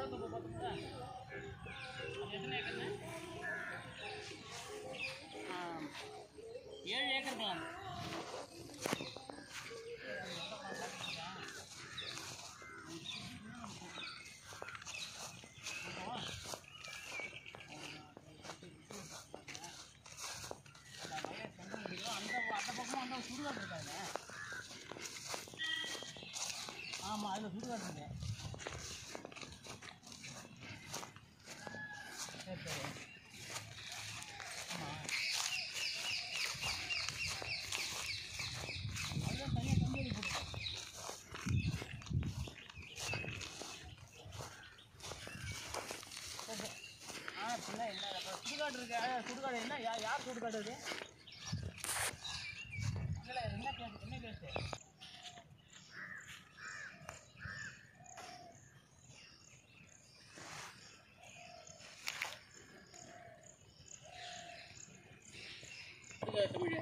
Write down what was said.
தோப்பு பார்த்தோம்ல அது எத்தனை ஏக்கர்னு ஆ, ஏழு ஏக்கருக்கலாம் அந்த அந்த பக்கமும் அந்த சுடுகாடு இருக்காங்க ஆமாம் அதில் சுடுகாடு இருக்கு சரி சரி ஆமாம் அதுதான் தனியாக கம்பெனி போட்டுருக்கோம் சரி, சரி. ஆ பின்ன என்ன அப்ப சுடுகாடு இருக்கு ஆ, சுடுகாடு என்ன யா யார் சுடுகாடு இது இல்லை என்ன கேஸ் என்ன கேஸு தமிழ்